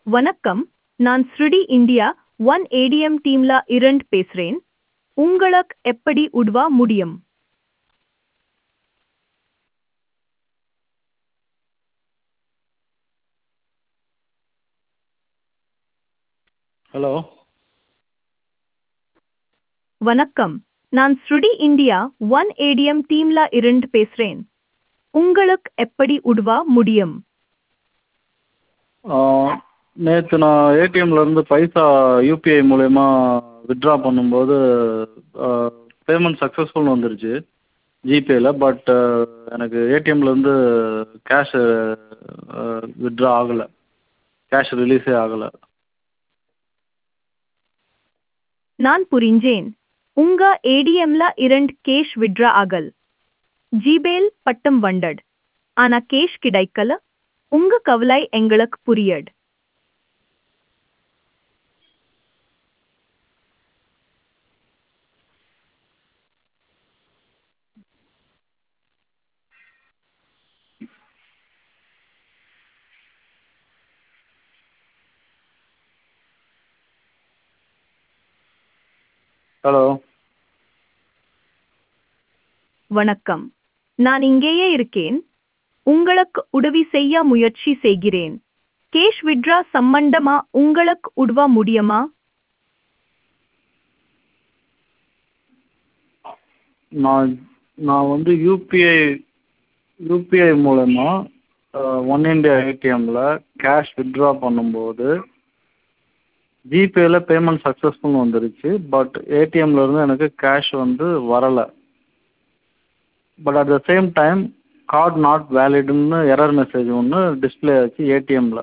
வணக்கம் நான் ஸ்ருடி இந்தியா ஒன் ஏடிஎம் டீம்ல இரண்டு பேசுறேன் உங்களுக்கு எப்படி உதவ முடியும் ஹலோ வணக்கம் நான் ஸ்ருடி இந்தியா ஒன் ஏடிஎம் டீம்ல இரண்டு பேசுறேன் உங்களுக்கு எப்படி உதவ முடியும் நேற்று நான் ஏடிஎம்லேருந்து பைசா யூபிஐ மூலயமா வித்ட்ரா பண்ணும்போது பேமெண்ட் சக்ஸஸ்ஃபுல்னு வந்துருச்சு ஜிபேயில் பட் எனக்கு ஏடிஎம்லேருந்து கேஷு வித்ட்ரா ஆகலை கேஷ் ரிலீஸே ஆகலை நான் புரிஞ்சேன் உங்க ஏடிஎம்ல இரண்டு கேஷ் விட்ரா ஆகல் ஜிபேல் பட்டம் வண்டட் ஆனா கேஷ் கிடைக்கல உங்க கவலை எங்களுக்கு புரியட் ஹலோ வணக்கம் நான் இங்கேயே இருக்கேன் உங்களுக்கு உதவி செய்ய முயற்சி செய்கிறேன் கேஷ் விட்ரா சம்பந்தமா உங்களுக்கு உதவ முடியுமா நான் நான் வந்து யூபிஐ யூபிஐ மூலமா ஒன் இண்டியா ஏடிஎம்மில் கேஷ் வித்ட்ரா பண்ணும்போது ஜிபேயில் பேமெண்ட் சக்ஸஸ்ஃபுல்னு வந்துருச்சு பட் ஏடிஎம்லேருந்து எனக்கு கேஷ் வந்து வரலை but at the same time card not வேலிடுன்னு எரர் மெசேஜ் ஒன்று டிஸ்பிளே ஆச்சு ஏடிஎம்மில்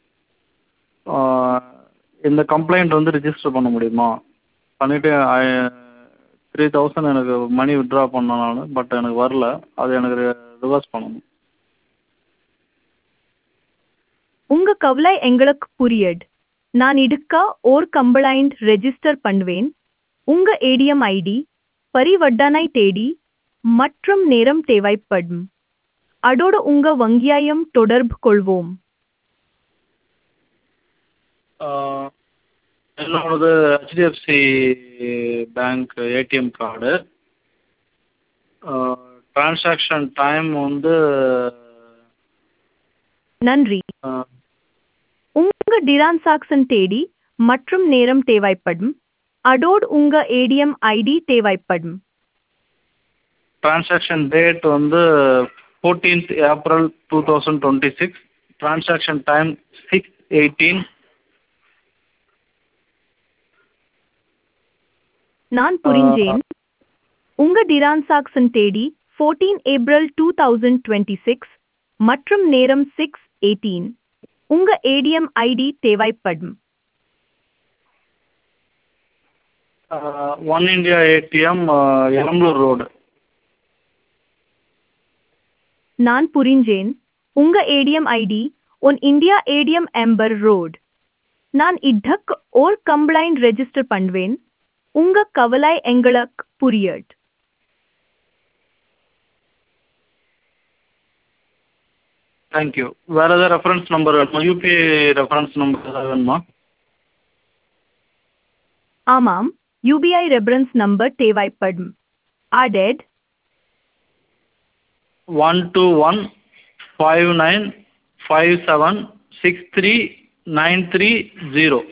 இந்த கம்ப்ளைண்ட் வந்து ரிஜிஸ்டர் பண்ண முடியுமா பண்ணிவிட்டு த்ரீ தௌசண்ட் எனக்கு மணி வித்ட்ரா பண்ணேன் நான் பட் எனக்கு வரல அது எனக்கு ரிவர்ஸ் பண்ணணும் உங்க கவலை எங்களுக்கு புரியட் நான் இதுக்க ஓர் கம்ப்ளைண்ட் ரெஜிஸ்டர் பண்ணுவேன் உங்க ஏடிஎம் ஐடி பரிவர்த்தனை தேடி மற்றும் நேரம் தேவைப்படும் அதோடு உங்க வங்கியாயம் தொடர்பு கொள்வோம் என்னோடது HDFC bank ATM card transaction time வந்து நன்றி உங்க டிரான்சாக்சன் தேடி மற்றும் நேரம் தேவைப்படும் அதோடு உங்க ஏடிஎம் ஐடி தேவைப்படும் ட்ரான்சாக்ஷன் டேட் வந்து fourteenth April two thousand twenty six transaction time six eighteen நான் புரிஞ்சேன் உங்க transaction date fourteen April two thousand twenty six மற்றும் நேரம் சிக்ஸ் எயிட்டீன் உங்க ஏடிஎம் ஐடி தேவைப்படும் ஒன் இண்டியா ஏடிஎம் எரம்பலூர் ரோடு நான் புரிஞ்சேன் உங்க ATM ID one India ATM எம்பர் ரோட் நான் இதக் ஓர் கம்ப்ளைண்ட் ரெஜிஸ்டர் பண்ணுவேன் உங்க கவலை எங்களுக்கு புரியட் தேங்க்யூ வேறு எதாவது ரெஃபரன்ஸ் நம்பர் வேணுமா யூபிஐ ரெஃபரன்ஸ் நம்பர் ஏதாவது வேணுமா ஆமாம் யூபிஐ ரெஃபரன்ஸ் நம்பர் தேவைப்படும் அடெட் one two one five nine five seven six three nine three zero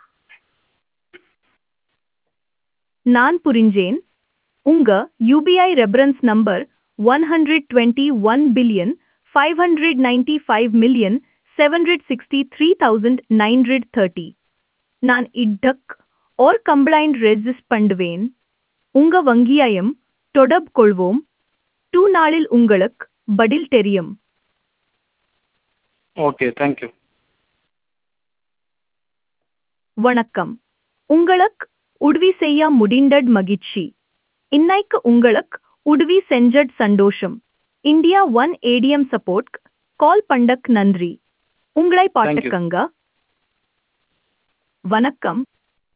நான் புரிஞ்சேன் உங்க UPI reference number one hundred twenty one billion five hundred ninety five million seven hundred sixty three thousand nine hundred thirty நான் இடக் ஓர் complaint ரெஜிஸ்ட் பண்ணுவேன் உங்க வங்கியாயம் தொடர்பு கொள்வோம் two நாளில் உங்களுக்கு பதில் தெரியும் ஓகே தேங்க்யூ வணக்கம் உங்களுக்கு உதவி செய்ய முடிந்தட் மகிழ்ச்சி இன்னைக்கு உங்களுக்கு உதவி செஞ்சட் சந்தோஷம் India one ATM support call பண்டக் நன்றி உங்களை பாட்டுக்கங்க வணக்கம்